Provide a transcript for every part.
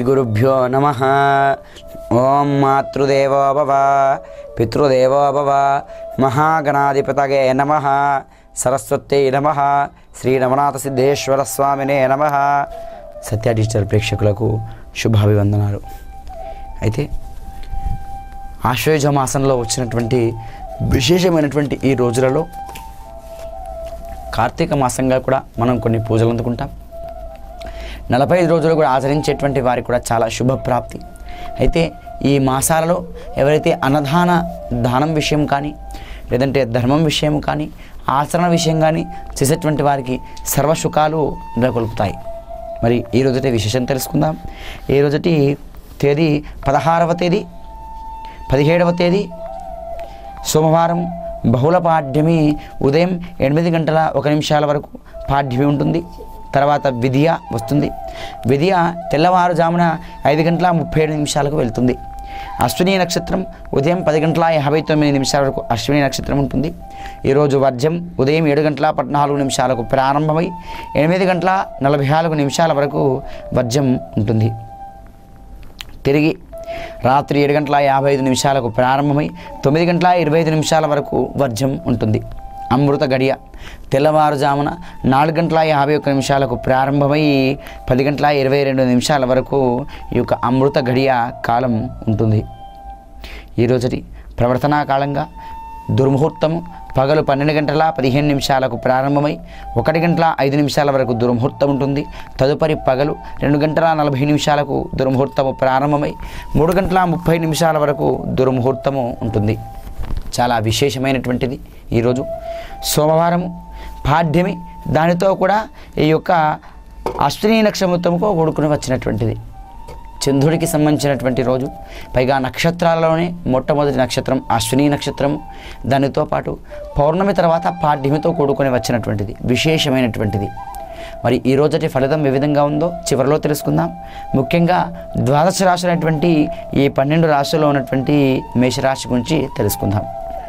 గురుభ్యో నమ ఓం మాతృదేవో భవ పితృదేవో భవ మహాగణాధిపతగే నమ సరస్వత్యై నమ శ్రీ రమనాథ సిద్ధేశ్వర స్వామినే నమ సత్య డిజిటల్ ప్రేక్షకులకు శుభాభివందనాలు అయితే ఆశ్వయుజ మాసంలో వచ్చినటువంటి విశేషమైనటువంటి ఈ రోజులలో కార్తీక మాసంగా కూడా మనం కొన్ని పూజలు అందుకుంటాం నలభై ఐదు రోజులు కూడా ఆచరించేటువంటి వారికి కూడా చాలా శుభప్రాప్తి అయితే ఈ మాసాలలో ఎవరైతే అన్నదాన దానం విషయం కానీ లేదంటే ధర్మం విషయం కానీ ఆచరణ విషయం కానీ చేసేటువంటి వారికి సర్వసుఖాలు నెలకొల్పుతాయి మరి ఈ రోజుటి విశేషం తెలుసుకుందాం ఈ రోజుటి తేదీ పదహారవ తేదీ పదిహేడవ తేదీ సోమవారం బహుళ పాఠ్యమి ఉదయం ఎనిమిది గంటల ఒక నిమిషాల వరకు పాఠ్యమి ఉంటుంది తర్వాత విధియ వస్తుంది విధియ తెల్లవారుజామున ఐదు గంటల ముప్పై ఏడు నిమిషాలకు వెళ్తుంది అశ్విని నక్షత్రం ఉదయం పది గంటల యాభై తొమ్మిది నిమిషాల వరకు అశ్విని నక్షత్రం ఉంటుంది ఈరోజు వర్జం ఉదయం ఏడు గంటల పద్నాలుగు నిమిషాలకు ప్రారంభమై ఎనిమిది గంటల నలభై నాలుగు నిమిషాల వరకు వర్జం ఉంటుంది తిరిగి రాత్రి ఏడు గంటల యాభై ఐదు నిమిషాలకు ప్రారంభమై తొమ్మిది గంటల ఇరవై ఐదు నిమిషాల వరకు వర్జం ఉంటుంది అమృత గడియ తెల్లవారుజామున నాలుగు గంటల యాభై ఒక్క నిమిషాలకు ప్రారంభమై పది గంటల ఇరవై రెండు నిమిషాల వరకు ఈ యొక్క అమృత గడియ కాలం ఉంటుంది ఈ రోజుటి ప్రవర్తనా కాలంగా దుర్ముహూర్తము పగలు పన్నెండు గంటల పదిహేను నిమిషాలకు ప్రారంభమై ఒకటి గంటల ఐదు నిమిషాల వరకు దుర్ముహూర్తం ఉంటుంది తదుపరి పగలు రెండు గంటల నలభై నిమిషాలకు దుర్ముహూర్తము ప్రారంభమై మూడు గంటల ముప్పై నిమిషాల వరకు దుర్ముహూర్తము ఉంటుంది చాలా విశేషమైనటువంటిది ఈరోజు సోమవారము పాడ్యమి దానితో కూడా ఈ యొక్క అశ్విని నక్షత్రముతో కూడుకుని వచ్చినటువంటిది చంద్రుడికి సంబంధించినటువంటి రోజు పైగా నక్షత్రాలలోనే మొట్టమొదటి నక్షత్రం అశ్విని నక్షత్రము దానితో పాటు పౌర్ణమి తర్వాత పాడ్యమితో కూడుకొని వచ్చినటువంటిది విశేషమైనటువంటిది మరి ఈ రోజటి ఫలితం ఏ విధంగా ఉందో చివరిలో తెలుసుకుందాం ముఖ్యంగా ద్వాదశ రాశులైనటువంటి ఈ పన్నెండు రాశుల్లో ఉన్నటువంటి మేషరాశి గురించి తెలుసుకుందాం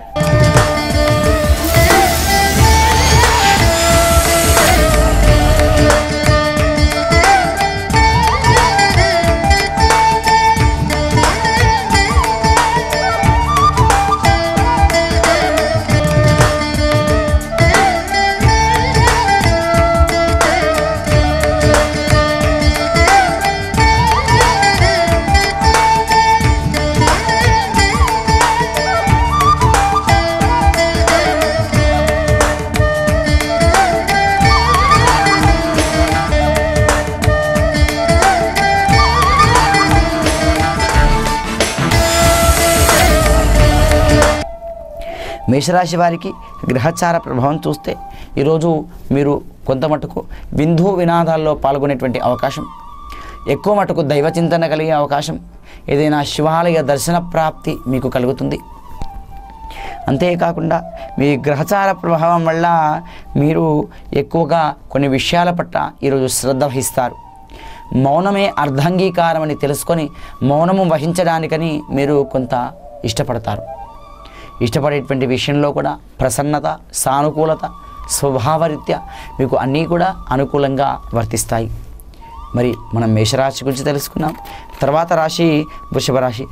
మేషరాశి వారికి గ్రహచార ప్రభావం చూస్తే ఈరోజు మీరు కొంత మటుకు వింధు వినాదాల్లో పాల్గొనేటువంటి అవకాశం ఎక్కువ మటుకు దైవ చింతన కలిగే అవకాశం ఏదైనా శివాలయ దర్శన ప్రాప్తి మీకు కలుగుతుంది అంతేకాకుండా మీ గ్రహచార ప్రభావం వల్ల మీరు ఎక్కువగా కొన్ని విషయాల పట్ల ఈరోజు శ్రద్ధ వహిస్తారు మౌనమే అర్ధాంగీకారం అని తెలుసుకొని మౌనము వహించడానికని మీరు కొంత ఇష్టపడతారు ఇష్టపడేటువంటి విషయంలో కూడా ప్రసన్నత సానుకూలత స్వభావరీత్యా మీకు అన్నీ కూడా అనుకూలంగా వర్తిస్తాయి మరి మనం మేషరాశి గురించి తెలుసుకున్నాం తర్వాత రాశి వృషభ రాశి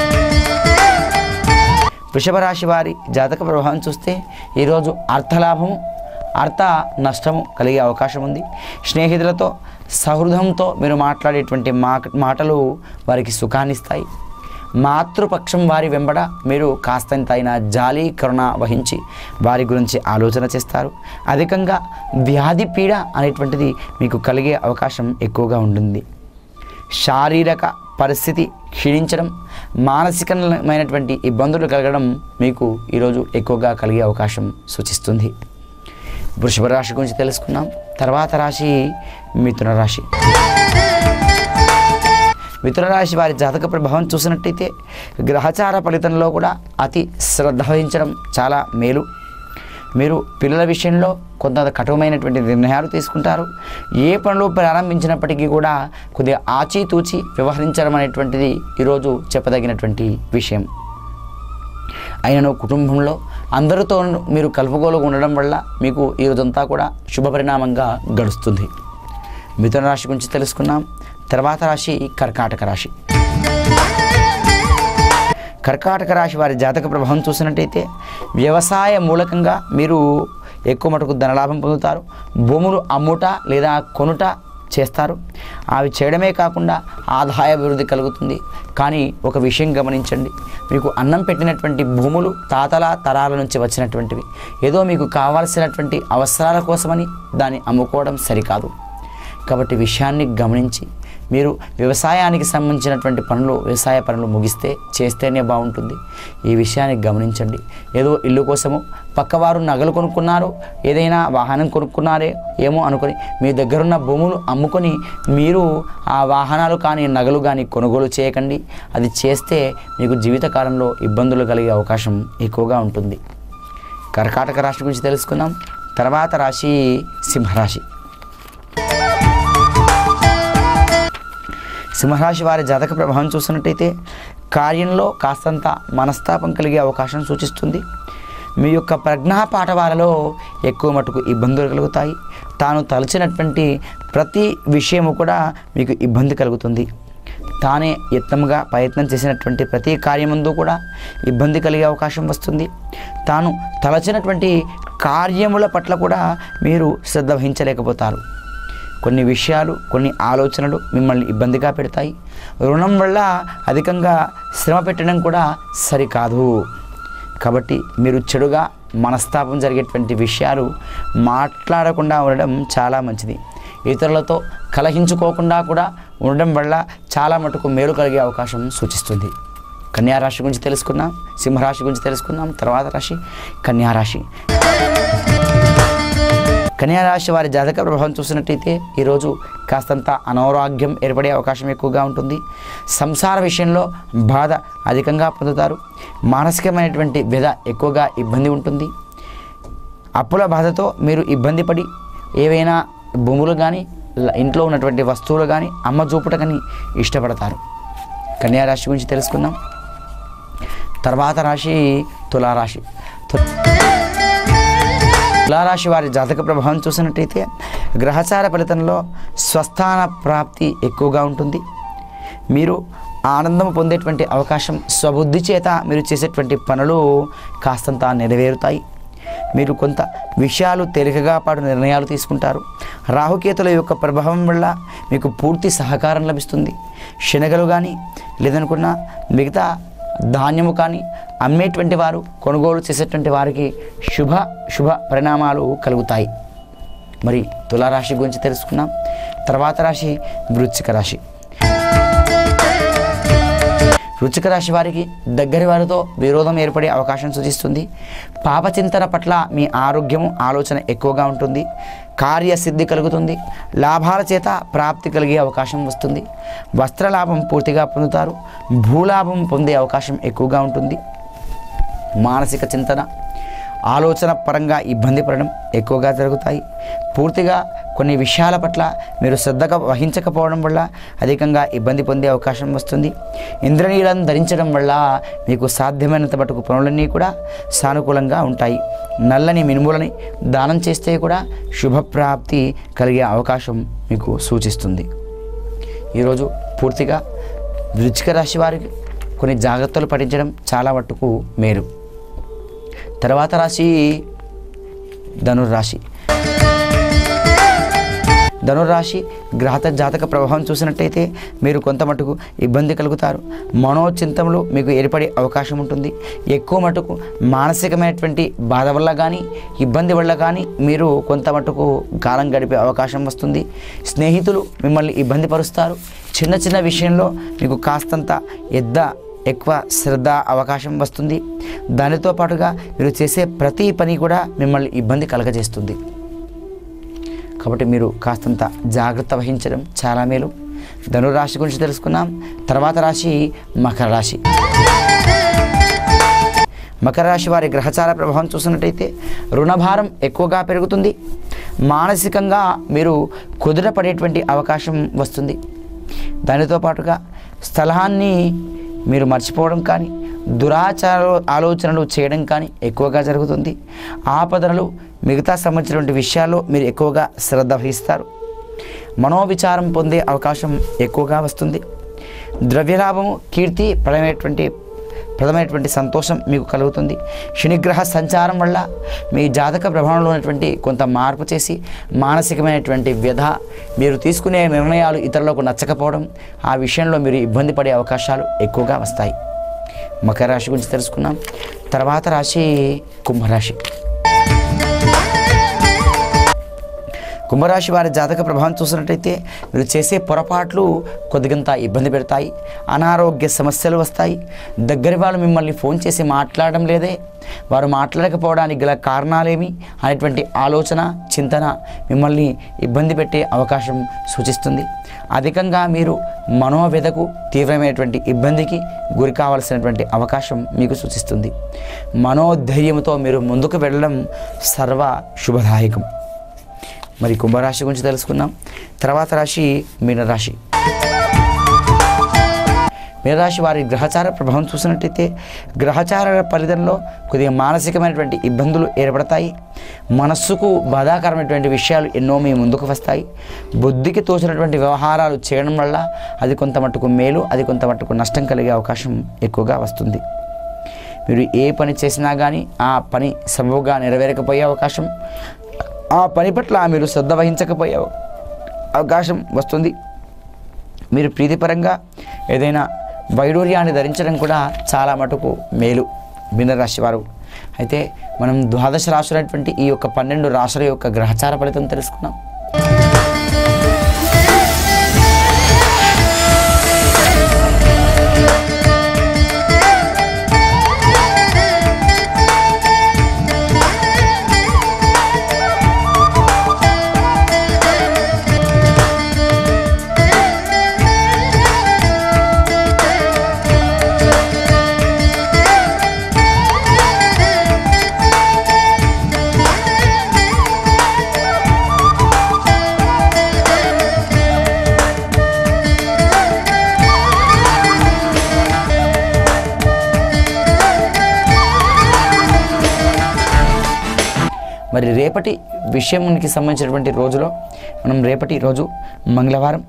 వృషభ రాశి వారి జాతక ప్రభావం చూస్తే ఈరోజు అర్థలాభము అర్థ నష్టము కలిగే అవకాశం ఉంది స్నేహితులతో సహృదంతో మీరు మాట్లాడేటువంటి మా మాటలు వారికి సుఖాన్నిస్తాయి మాతృపక్షం వారి వెంబడ మీరు కాస్తంత అయినా జాలి కరుణ వహించి వారి గురించి ఆలోచన చేస్తారు అధికంగా వ్యాధి పీడ అనేటువంటిది మీకు కలిగే అవకాశం ఎక్కువగా ఉంటుంది శారీరక పరిస్థితి క్షీణించడం మానసికమైనటువంటి ఇబ్బందులు కలగడం మీకు ఈరోజు ఎక్కువగా కలిగే అవకాశం సూచిస్తుంది వృషభ రాశి గురించి తెలుసుకున్నాం తర్వాత రాశి మిథున రాశి మిథున రాశి వారి జాతక ప్రభావం చూసినట్టయితే గ్రహచార ఫలితంలో కూడా అతి శ్రద్ధ వహించడం చాలా మేలు మీరు పిల్లల విషయంలో కొంత కఠినమైనటువంటి నిర్ణయాలు తీసుకుంటారు ఏ పనులు ప్రారంభించినప్పటికీ కూడా కొద్దిగా ఆచితూచి వ్యవహరించడం అనేటువంటిది ఈరోజు చెప్పదగినటువంటి విషయం అయినను కుటుంబంలో అందరితో మీరు కలుపుగోలుగా ఉండడం వల్ల మీకు ఈ రోజంతా కూడా శుభ పరిణామంగా గడుస్తుంది మిథున రాశి గురించి తెలుసుకున్నాం తర్వాత రాశి కర్కాటక రాశి కర్కాటక రాశి వారి జాతక ప్రభావం చూసినట్టయితే వ్యవసాయ మూలకంగా మీరు ఎక్కువ మటుకు ధనలాభం పొందుతారు భూములు అమ్ముట లేదా కొనుట చేస్తారు అవి చేయడమే కాకుండా ఆదాయ అభివృద్ధి కలుగుతుంది కానీ ఒక విషయం గమనించండి మీకు అన్నం పెట్టినటువంటి భూములు తాతల తరాల నుంచి వచ్చినటువంటివి ఏదో మీకు కావాల్సినటువంటి అవసరాల కోసమని దాన్ని అమ్ముకోవడం సరికాదు కాబట్టి విషయాన్ని గమనించి మీరు వ్యవసాయానికి సంబంధించినటువంటి పనులు వ్యవసాయ పనులు ముగిస్తే చేస్తేనే బాగుంటుంది ఈ విషయాన్ని గమనించండి ఏదో ఇల్లు కోసము పక్కవారు నగలు కొనుక్కున్నారు ఏదైనా వాహనం కొనుక్కున్నారే ఏమో అనుకొని మీ దగ్గరున్న భూములు అమ్ముకొని మీరు ఆ వాహనాలు కానీ నగలు కానీ కొనుగోలు చేయకండి అది చేస్తే మీకు జీవితకాలంలో ఇబ్బందులు కలిగే అవకాశం ఎక్కువగా ఉంటుంది కర్కాటక రాశి గురించి తెలుసుకుందాం తర్వాత రాశి సింహరాశి సింహరాశి వారి జాతక ప్రభావం చూసినట్టయితే కార్యంలో కాస్తంత మనస్తాపం కలిగే అవకాశం సూచిస్తుంది మీ యొక్క ప్రజ్ఞా పాఠవాలలో ఎక్కువ మటుకు ఇబ్బందులు కలుగుతాయి తాను తలచినటువంటి ప్రతి విషయము కూడా మీకు ఇబ్బంది కలుగుతుంది తానే యత్నముగా ప్రయత్నం చేసినటువంటి ప్రతి కార్యమందు కూడా ఇబ్బంది కలిగే అవకాశం వస్తుంది తాను తలచినటువంటి కార్యముల పట్ల కూడా మీరు శ్రద్ధ వహించలేకపోతారు కొన్ని విషయాలు కొన్ని ఆలోచనలు మిమ్మల్ని ఇబ్బందిగా పెడతాయి రుణం వల్ల అధికంగా శ్రమ పెట్టడం కూడా సరికాదు కాబట్టి మీరు చెడుగా మనస్తాపం జరిగేటువంటి విషయాలు మాట్లాడకుండా ఉండడం చాలా మంచిది ఇతరులతో కలహించుకోకుండా కూడా ఉండడం వల్ల చాలా మటుకు మేలు కలిగే అవకాశం సూచిస్తుంది కన్యారాశి గురించి తెలుసుకున్నాం సింహరాశి గురించి తెలుసుకున్నాం తర్వాత రాశి కన్యారాశి కన్యారాశి వారి జాతక ప్రభావం చూసినట్టయితే ఈరోజు కాస్తంత అనారోగ్యం ఏర్పడే అవకాశం ఎక్కువగా ఉంటుంది సంసార విషయంలో బాధ అధికంగా పొందుతారు మానసికమైనటువంటి వ్యధ ఎక్కువగా ఇబ్బంది ఉంటుంది అప్పుల బాధతో మీరు ఇబ్బంది పడి ఏవైనా భూములు కానీ ఇంట్లో ఉన్నటువంటి వస్తువులు కానీ అమ్మ చూపుట కానీ ఇష్టపడతారు కన్యారాశి గురించి తెలుసుకుందాం తర్వాత రాశి తులారాశి తు- తులారాశి వారి జాతక ప్రభావం చూసినట్టయితే గ్రహచార ఫలితంలో స్వస్థాన ప్రాప్తి ఎక్కువగా ఉంటుంది మీరు ఆనందం పొందేటువంటి అవకాశం స్వబుద్ధి చేత మీరు చేసేటువంటి పనులు కాస్తంత నెరవేరుతాయి మీరు కొంత విషయాలు తేలికగా పాటు నిర్ణయాలు తీసుకుంటారు రాహుకేతుల యొక్క ప్రభావం వల్ల మీకు పూర్తి సహకారం లభిస్తుంది శనగలు కానీ లేదనుకున్న మిగతా ధాన్యము కానీ అమ్మేటువంటి వారు కొనుగోలు చేసేటువంటి వారికి శుభ శుభ పరిణామాలు కలుగుతాయి మరి తులారాశి గురించి తెలుసుకున్నాం తర్వాత రాశి వృశ్చిక రాశి వృశ్చిక రాశి వారికి దగ్గరి వారితో విరోధం ఏర్పడే అవకాశం సూచిస్తుంది పాపచింతన పట్ల మీ ఆరోగ్యము ఆలోచన ఎక్కువగా ఉంటుంది కార్యసిద్ధి కలుగుతుంది లాభాల చేత ప్రాప్తి కలిగే అవకాశం వస్తుంది వస్త్రలాభం పూర్తిగా పొందుతారు భూలాభం పొందే అవకాశం ఎక్కువగా ఉంటుంది మానసిక చింతన ఆలోచన పరంగా ఇబ్బంది పడడం ఎక్కువగా జరుగుతాయి పూర్తిగా కొన్ని విషయాల పట్ల మీరు శ్రద్ధగా వహించకపోవడం వల్ల అధికంగా ఇబ్బంది పొందే అవకాశం వస్తుంది ఇంద్రనీలను ధరించడం వల్ల మీకు సాధ్యమైనంత మటుకు పనులన్నీ కూడా సానుకూలంగా ఉంటాయి నల్లని మినుములని దానం చేస్తే కూడా శుభప్రాప్తి కలిగే అవకాశం మీకు సూచిస్తుంది ఈరోజు పూర్తిగా వృచ్చిక రాశి వారికి కొన్ని జాగ్రత్తలు పాటించడం చాలా మట్టుకు మేలు తర్వాత రాశి ధనుర్రాశి ధనుర్రాశి గ్రహత జాతక ప్రభావం చూసినట్టయితే మీరు కొంత మటుకు ఇబ్బంది కలుగుతారు మనోచింతములు మీకు ఏర్పడే అవకాశం ఉంటుంది ఎక్కువ మటుకు మానసికమైనటువంటి బాధ వల్ల కానీ ఇబ్బంది వల్ల కానీ మీరు కొంత మటుకు కాలం గడిపే అవకాశం వస్తుంది స్నేహితులు మిమ్మల్ని ఇబ్బంది పరుస్తారు చిన్న చిన్న విషయంలో మీకు కాస్తంత ఎద్ద ఎక్కువ శ్రద్ధ అవకాశం వస్తుంది దానితో పాటుగా మీరు చేసే ప్రతి పని కూడా మిమ్మల్ని ఇబ్బంది కలగజేస్తుంది కాబట్టి మీరు కాస్తంత జాగ్రత్త వహించడం చాలా మేలు ధనురాశి గురించి తెలుసుకున్నాం తర్వాత రాశి మకర రాశి మకర రాశి వారి గ్రహచార ప్రభావం చూసినట్టయితే రుణభారం ఎక్కువగా పెరుగుతుంది మానసికంగా మీరు కుదురపడేటువంటి అవకాశం వస్తుంది దానితో పాటుగా స్థలాన్ని మీరు మర్చిపోవడం కానీ దురాచార ఆలోచనలు చేయడం కానీ ఎక్కువగా జరుగుతుంది ఆపదనలు మిగతా సంబంధించినటువంటి విషయాల్లో మీరు ఎక్కువగా శ్రద్ధ వహిస్తారు మనోవిచారం పొందే అవకాశం ఎక్కువగా వస్తుంది ద్రవ్యలాభము కీర్తి ప్రదమైనటువంటి ప్రదమైనటువంటి సంతోషం మీకు కలుగుతుంది శనిగ్రహ సంచారం వల్ల మీ జాతక ప్రభావంలో ఉన్నటువంటి కొంత మార్పు చేసి మానసికమైనటువంటి వ్యధ మీరు తీసుకునే నిర్ణయాలు ఇతరులకు నచ్చకపోవడం ఆ విషయంలో మీరు ఇబ్బంది పడే అవకాశాలు ఎక్కువగా వస్తాయి మకర రాశి గురించి తెలుసుకున్నాం తర్వాత రాశి కుంభరాశి కుంభరాశి వారి జాతక ప్రభావం చూసినట్టయితే మీరు చేసే పొరపాట్లు కొద్దిగంత ఇబ్బంది పెడతాయి అనారోగ్య సమస్యలు వస్తాయి దగ్గర వాళ్ళు మిమ్మల్ని ఫోన్ చేసి మాట్లాడడం లేదే వారు మాట్లాడకపోవడానికి గల కారణాలేమి అనేటువంటి ఆలోచన చింతన మిమ్మల్ని ఇబ్బంది పెట్టే అవకాశం సూచిస్తుంది అధికంగా మీరు మనోవ్యధకు తీవ్రమైనటువంటి ఇబ్బందికి గురి కావాల్సినటువంటి అవకాశం మీకు సూచిస్తుంది మనోధైర్యంతో మీరు ముందుకు వెళ్ళడం సర్వ శుభదాయకం మరి కుంభరాశి గురించి తెలుసుకుందాం తర్వాత రాశి మీనరాశి మీనరాశి వారి గ్రహచార ప్రభావం చూసినట్టయితే గ్రహచార ఫలితంలో కొద్దిగా మానసికమైనటువంటి ఇబ్బందులు ఏర్పడతాయి మనస్సుకు బాధాకరమైనటువంటి విషయాలు ఎన్నో మీ ముందుకు వస్తాయి బుద్ధికి తోచినటువంటి వ్యవహారాలు చేయడం వల్ల అది కొంత మట్టుకు మేలు అది కొంత మట్టుకు నష్టం కలిగే అవకాశం ఎక్కువగా వస్తుంది మీరు ఏ పని చేసినా కానీ ఆ పని సబబుగా నెరవేరకపోయే అవకాశం ఆ పని పట్ల మీరు శ్రద్ధ వహించకపోయే అవకాశం వస్తుంది మీరు ప్రీతిపరంగా ఏదైనా వైడూర్యాన్ని ధరించడం కూడా చాలా మటుకు మేలు మీనరాశి వారు అయితే మనం ద్వాదశ రాశులైనటువంటి ఈ యొక్క పన్నెండు రాశుల యొక్క గ్రహచార ఫలితం తెలుసుకున్నాం మరి రేపటి విషయానికి సంబంధించినటువంటి రోజులో మనం రేపటి రోజు మంగళవారం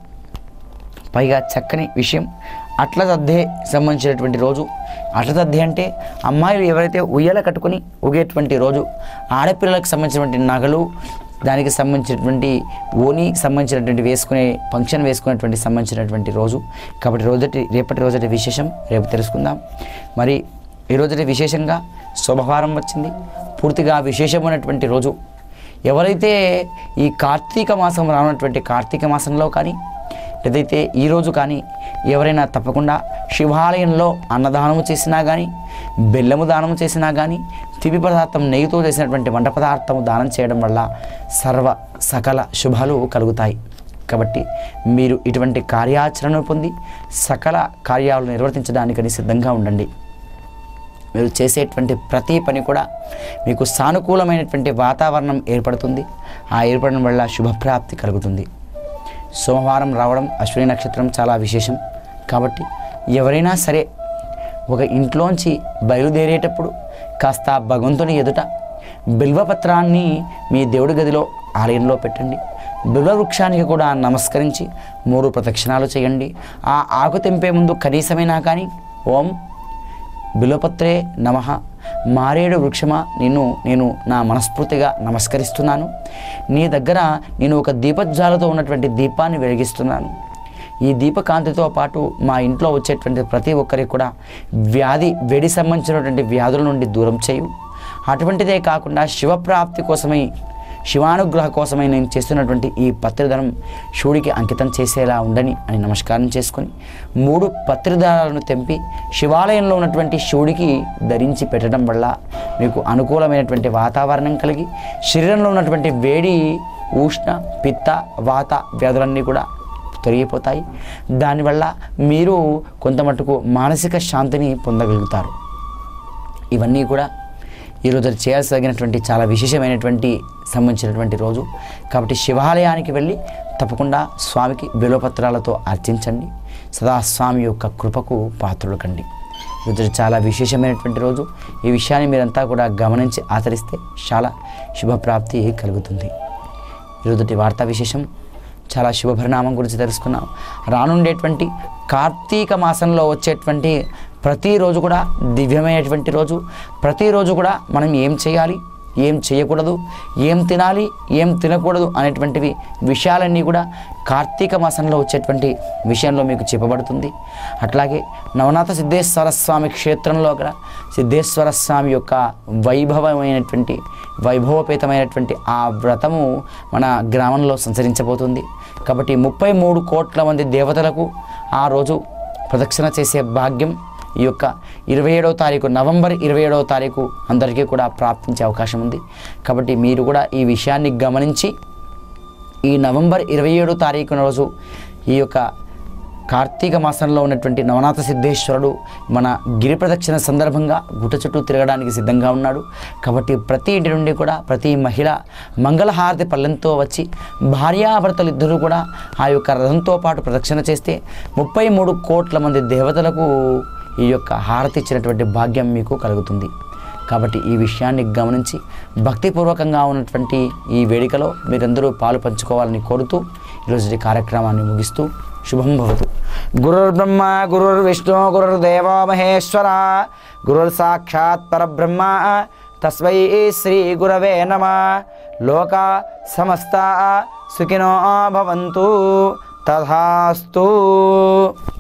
పైగా చక్కని విషయం అట్ల తద్దే సంబంధించినటువంటి రోజు అట్ల తద్దే అంటే అమ్మాయిలు ఎవరైతే ఉయ్యాల కట్టుకొని ఊగేటువంటి రోజు ఆడపిల్లలకు సంబంధించినటువంటి నగలు దానికి సంబంధించినటువంటి ఓని సంబంధించినటువంటి వేసుకునే ఫంక్షన్ వేసుకునేటువంటి సంబంధించినటువంటి రోజు కాబట్టి రోజటి రేపటి రోజటి విశేషం రేపు తెలుసుకుందాం మరి ఈ రోజుటి విశేషంగా శుభవారం వచ్చింది పూర్తిగా విశేషమైనటువంటి రోజు ఎవరైతే ఈ కార్తీక మాసం రానున్నటువంటి కార్తీక మాసంలో కానీ లేదైతే ఈరోజు కానీ ఎవరైనా తప్పకుండా శివాలయంలో అన్నదానము చేసినా కానీ బెల్లము దానము చేసినా కానీ తిపి పదార్థం నెయ్యితో చేసినటువంటి వంట పదార్థము దానం చేయడం వల్ల సర్వ సకల శుభాలు కలుగుతాయి కాబట్టి మీరు ఇటువంటి కార్యాచరణను పొంది సకల కార్యాలు నిర్వర్తించడానికని సిద్ధంగా ఉండండి మీరు చేసేటువంటి ప్రతి పని కూడా మీకు సానుకూలమైనటువంటి వాతావరణం ఏర్పడుతుంది ఆ ఏర్పడడం వల్ల శుభప్రాప్తి కలుగుతుంది సోమవారం రావడం అశ్విని నక్షత్రం చాలా విశేషం కాబట్టి ఎవరైనా సరే ఒక ఇంట్లోంచి బయలుదేరేటప్పుడు కాస్త భగవంతుని ఎదుట బిల్వపత్రాన్ని మీ దేవుడి గదిలో ఆలయంలో పెట్టండి బిల్వ వృక్షానికి కూడా నమస్కరించి మూడు ప్రదక్షిణాలు చేయండి ఆ ఆకు తెంపే ముందు కనీసమైనా కానీ ఓం బిలోపత్రే నమ మారేడు వృక్షమా నిన్ను నేను నా మనస్ఫూర్తిగా నమస్కరిస్తున్నాను నీ దగ్గర నేను ఒక దీపజ్వాలతో ఉన్నటువంటి దీపాన్ని వెలిగిస్తున్నాను ఈ దీపకాంతితో పాటు మా ఇంట్లో వచ్చేటువంటి ప్రతి ఒక్కరికి కూడా వ్యాధి వేడి సంబంధించినటువంటి వ్యాధుల నుండి దూరం చేయు అటువంటిదే కాకుండా శివప్రాప్తి కోసమై శివానుగ్రహ కోసమై నేను చేస్తున్నటువంటి ఈ పత్రిధనం శివుడికి అంకితం చేసేలా ఉండని అని నమస్కారం చేసుకొని మూడు పత్రిదారాలను తెంపి శివాలయంలో ఉన్నటువంటి శివుడికి ధరించి పెట్టడం వల్ల మీకు అనుకూలమైనటువంటి వాతావరణం కలిగి శరీరంలో ఉన్నటువంటి వేడి ఉష్ణ పిత్త వాత వ్యాధులన్నీ కూడా తొలగిపోతాయి దానివల్ల మీరు కొంత మటుకు మానసిక శాంతిని పొందగలుగుతారు ఇవన్నీ కూడా ఈరోజు చేయాల్సినటువంటి చాలా విశేషమైనటువంటి సంబంధించినటువంటి రోజు కాబట్టి శివాలయానికి వెళ్ళి తప్పకుండా స్వామికి బిలోపత్రాలతో అర్చించండి సదా స్వామి యొక్క కృపకు పాత్రులు కండి ఈరోజు చాలా విశేషమైనటువంటి రోజు ఈ విషయాన్ని మీరంతా కూడా గమనించి ఆచరిస్తే చాలా శుభప్రాప్తి కలుగుతుంది ఈరోజుటి వార్తా విశేషం చాలా శుభపరిణామం గురించి తెలుసుకున్నాం రానుండేటువంటి కార్తీక మాసంలో వచ్చేటువంటి ప్రతిరోజు కూడా దివ్యమైనటువంటి రోజు ప్రతిరోజు కూడా మనం ఏం చేయాలి ఏం చేయకూడదు ఏం తినాలి ఏం తినకూడదు అనేటువంటివి విషయాలన్నీ కూడా కార్తీక మాసంలో వచ్చేటువంటి విషయంలో మీకు చెప్పబడుతుంది అట్లాగే నవనాథ సిద్ధేశ్వర స్వామి క్షేత్రంలో కూడా సిద్ధేశ్వర స్వామి యొక్క వైభవమైనటువంటి వైభవపేతమైనటువంటి ఆ వ్రతము మన గ్రామంలో సంచరించబోతుంది కాబట్టి ముప్పై మూడు కోట్ల మంది దేవతలకు ఆ రోజు ప్రదక్షిణ చేసే భాగ్యం ఈ యొక్క ఇరవై ఏడవ తారీఖు నవంబర్ ఇరవై ఏడవ తారీఖు అందరికీ కూడా ప్రాప్తించే అవకాశం ఉంది కాబట్టి మీరు కూడా ఈ విషయాన్ని గమనించి ఈ నవంబర్ ఇరవై ఏడో తారీఖున రోజు ఈ యొక్క కార్తీక మాసంలో ఉన్నటువంటి నవనాథ సిద్ధేశ్వరుడు మన గిరి ప్రదక్షిణ సందర్భంగా గుట్ట చుట్టూ తిరగడానికి సిద్ధంగా ఉన్నాడు కాబట్టి ప్రతి ఇంటి నుండి కూడా ప్రతి మహిళ మంగళహారతి పల్లెంతో వచ్చి భార్యాభర్తలు ఇద్దరూ కూడా ఆ యొక్క రథంతో పాటు ప్రదక్షిణ చేస్తే ముప్పై మూడు కోట్ల మంది దేవతలకు ఈ యొక్క హారతి ఇచ్చినటువంటి భాగ్యం మీకు కలుగుతుంది కాబట్టి ఈ విషయాన్ని గమనించి భక్తిపూర్వకంగా ఉన్నటువంటి ఈ వేడుకలో మీరందరూ పాలు పంచుకోవాలని కోరుతూ ఈరోజు ఈ కార్యక్రమాన్ని ముగిస్తూ శుభం భవతు గురుర్బ్రహ్మ గురుర్విష్ణు గురుర్దేవో మహేశ్వర గురుర్ సాక్షాత్ పరబ్రహ్మ తస్మై శ్రీ గురవే నమ లోక సమస్త సుఖినో భవంతు తథాస్తు